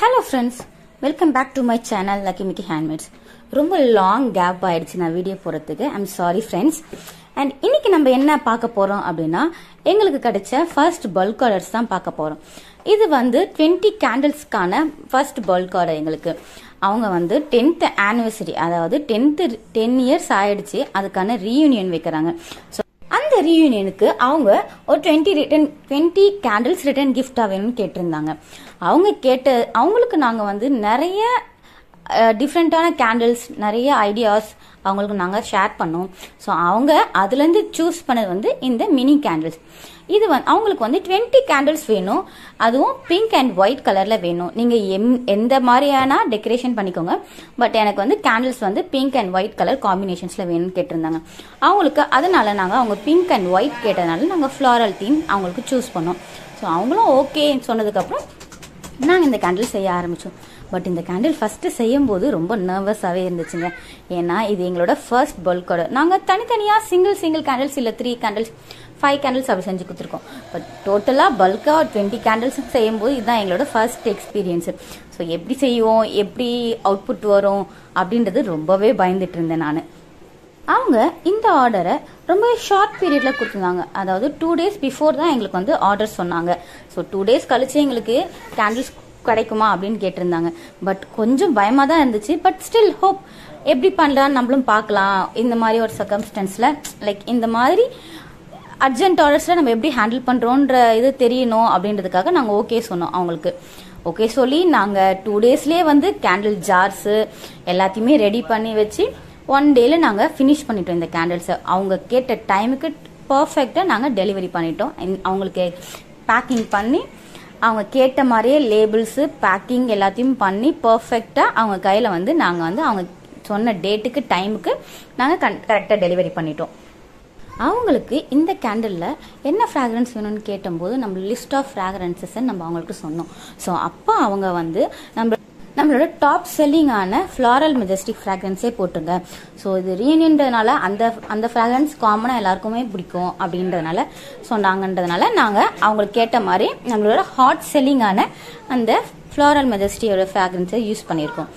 hello friends welcome back to my channel Lucky Mickey Handmades ரொம்ப long gap ஆயிடுச்சு நான் video போகிறதுக்கு I'm sorry friends and இன்னைக்கு நம்ம என்ன பார்க்க போறோம் அப்படின்னா எங்களுக்கு கிடைச்ச ஃபர்ஸ்ட் பல்க் ஆர்டர்ஸ் தான் பார்க்க போறோம் இது வந்து டுவெண்ட்டி கேண்டில்ஸ்க்கான ஃபர்ஸ்ட் பல்க் ஆர்டர் எங்களுக்கு அவங்க வந்து டென்த் ஆனிவர்சரி அதாவது டென்த்து டென் இயர்ஸ் ஆயிடுச்சு அதுக்கான ரீயூனியன் வைக்கிறாங்க ஸோ அந்த ரீயூனியனுக்கு அவங்க ஒரு twenty return twenty candles return கிஃப்டா வேணும்னு கேட்டிருந்தாங்க அவங்க கேட்ட அவங்களுக்கு நாங்கள் வந்து நிறைய டிஃப்ரெண்ட்டான கேண்டில்ஸ் நிறைய ஐடியாஸ் அவங்களுக்கு நாங்கள் ஷேர் பண்ணோம் ஸோ அவங்க அதுலேருந்து சூஸ் பண்ணது வந்து இந்த மினி கேண்டில்ஸ் இது வந்து அவங்களுக்கு வந்து டுவெண்ட்டி கேண்டில்ஸ் வேணும் அதுவும் பிங்க் அண்ட் ஒயிட் கலரில் வேணும் நீங்கள் எம் எந்த மாதிரியான டெக்கரேஷன் பண்ணிக்கோங்க பட் எனக்கு வந்து கேண்டில்ஸ் வந்து பிங்க் அண்ட் ஒயிட் கலர் காம்பினேஷன்ஸில் வேணும்னு கேட்டிருந்தாங்க அவங்களுக்கு அதனால நாங்கள் அவங்க பிங்க் அண்ட் ஒயிட் கேட்டதுனால நாங்கள் ஃப்ளாரல் தீம் அவங்களுக்கு சூஸ் பண்ணோம் ஸோ அவங்களும் ஓகே சொன்னதுக்கப்புறம் நாங்கள் இந்த கேண்டில் செய்ய ஆரம்பித்தோம் பட் இந்த கேண்டில் ஃபஸ்ட்டு செய்யும்போது ரொம்ப நர்வஸாகவே இருந்துச்சுங்க ஏன்னா இது எங்களோட ஃபர்ஸ்ட் பல்கோட நாங்கள் தனித்தனியாக சிங்கிள் சிங்கிள் கேண்டில்ஸ் இல்லை த்ரீ கேண்டில்ஸ் ஃபைவ் கேண்டில்ஸ் அப்படி செஞ்சு கொடுத்துருக்கோம் பட் டோட்டலாக பல்காக டுவெண்ட்டி கேண்டில்ஸ் செய்யும்போது இதுதான் எங்களோட ஃபர்ஸ்ட் எக்ஸ்பீரியன்ஸு ஸோ எப்படி செய்வோம் எப்படி அவுட்புட் வரும் அப்படின்றது ரொம்பவே பயந்துட்டு இருந்தேன் நான் அவங்க இந்த ஆர்டரை ரொம்ப ஷார்ட் பீரியட்ல கொடுத்துருந்தாங்க அதாவது டூ டேஸ் பிஃபோர் தான் எங்களுக்கு வந்து ஆர்டர் சொன்னாங்க ஸோ டூ டேஸ் கழிச்சு எங்களுக்கு கேண்டில்ஸ் கிடைக்குமா அப்படின்னு கேட்டிருந்தாங்க பட் கொஞ்சம் பயமாக தான் இருந்துச்சு பட் ஸ்டில் ஹோப் எப்படி பண்ணலாம் நம்மளும் பார்க்கலாம் இந்த மாதிரி ஒரு சர்க்கம்ஸ்டன்ஸில் லைக் இந்த மாதிரி அர்ஜென்ட் ஆர்டர்ஸில் நம்ம எப்படி ஹேண்டில் பண்ணுறோன்ற இது தெரியணும் அப்படின்றதுக்காக நாங்கள் ஓகே சொன்னோம் அவங்களுக்கு ஓகே சொல்லி நாங்கள் டூ டேஸ்லேயே வந்து கேண்டில் ஜார்ஸு எல்லாத்தையுமே ரெடி பண்ணி வச்சு ஒன் டேல நாங்கள் ஃபினிஷ் பண்ணிட்டோம் இந்த கேண்டில்ஸை அவங்க கேட்ட டைமுக்கு பர்ஃபெக்டாக நாங்கள் டெலிவரி பண்ணிட்டோம் அவங்களுக்கு பேக்கிங் பண்ணி அவங்க கேட்ட மாதிரியே லேபிள்ஸு பேக்கிங் எல்லாத்தையும் பண்ணி பர்ஃபெக்டாக அவங்க கையில் வந்து நாங்கள் வந்து அவங்க சொன்ன டேட்டுக்கு டைமுக்கு நாங்கள் கரெக்டாக டெலிவரி பண்ணிட்டோம் அவங்களுக்கு இந்த கேண்டிலில் என்ன ஃப்ராக்ரன்ஸ் வேணும்னு கேட்டபோது நம்ம லிஸ்ட் ஆஃப் ஃப்ராக்ரன்சஸை நம்ம அவங்களுக்கு சொன்னோம் ஸோ அப்போ அவங்க வந்து நம்ம நம்மளோட டாப் செல்லிங்கான ஃப்ளாரல் மெஜஸ்டிக் ஃப்ராக்ரன்ஸே போட்டுருங்க ஸோ இது ரீயூனியன்றதுனால அந்த அந்த ஃப்ராக்ரன்ஸ் காமனாக எல்லாருக்குமே பிடிக்கும் அப்படின்றதுனால சொன்னாங்கன்றதுனால நாங்கள் அவங்களுக்கு கேட்ட மாதிரி நம்மளோட ஹாட் செல்லிங்கான அந்த ஃப்ளாரல் மெஜஸ்டியோட ஃப்ராக்ரன்ஸை யூஸ் பண்ணியிருக்கோம்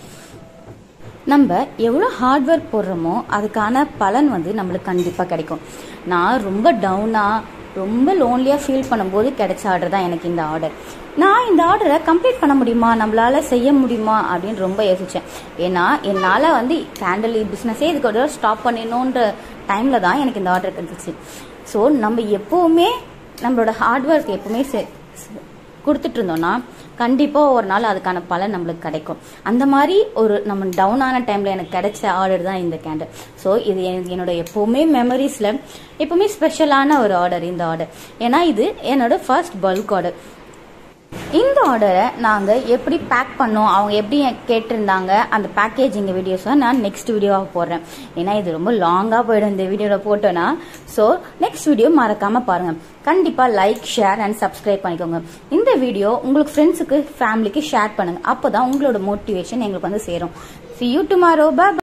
நம்ம எவ்வளோ ஹார்ட் ஒர்க் போடுறோமோ அதுக்கான பலன் வந்து நம்மளுக்கு கண்டிப்பாக கிடைக்கும் நான் ரொம்ப டவுனாக ரொம்ப லோன்லியாக ஃபீல் பண்ணும்போது கிடைச்ச ஆர்டர் தான் எனக்கு இந்த ஆர்டர் நான் இந்த ஆர்டரை கம்ப்ளீட் பண்ண முடியுமா நம்மளால செய்ய முடியுமா அப்படின்னு ரொம்ப யோசித்தேன் ஏன்னா என்னால் வந்து கேண்டில் பிஸ்னஸே இதுக்கு ஒரு ஸ்டாப் பண்ணிடணுன்ற டைமில் தான் எனக்கு இந்த ஆர்டர் கிடைச்சிச்சு ஸோ நம்ம எப்போவுமே நம்மளோட ஹார்ட் ஒர்க் எப்பவுமே கொடுத்துட்டு இருந்தோம்னா கண்டிப்பாக ஒரு நாள் அதுக்கான பலன் நம்மளுக்கு கிடைக்கும் அந்த மாதிரி ஒரு நம்ம டவுன் ஆன டைமில் எனக்கு கிடைச்ச ஆர்டர் தான் இந்த கேண்டில் ஸோ இது என்னோட எப்போவுமே மெமரிஸில் எப்பவுமே ஸ்பெஷலான ஒரு ஆர்டர் இந்த ஆர்டர் ஏன்னா இது என்னோட ஃபர்ஸ்ட் பல்க் ஆர்டர் இந்த ஆர்டரை நாங்கள் எப்படி பேக் பண்ணோம் அவங்க எப்படி கேட்டிருந்தாங்க அந்த பேக்கேஜிங் வீடியோஸை நான் நெக்ஸ்ட் வீடியோவாக போடுறேன் ஏன்னா இது ரொம்ப லாங்காக போயிடும் இந்த வீடியோவில் போட்டோன்னா ஸோ நெக்ஸ்ட் வீடியோ மறக்காமல் பாருங்கள் கண்டிப்பாக லைக் ஷேர் அண்ட் சப்ஸ்கிரைப் பண்ணிக்கோங்க இந்த வீடியோ உங்களுக்கு ஃப்ரெண்ட்ஸுக்கு ஃபேமிலிக்கு ஷேர் பண்ணுங்கள் அப்போ தான் உங்களோட மோட்டிவேஷன் எங்களுக்கு வந்து சேரும் சி யூ டுமாரோ பை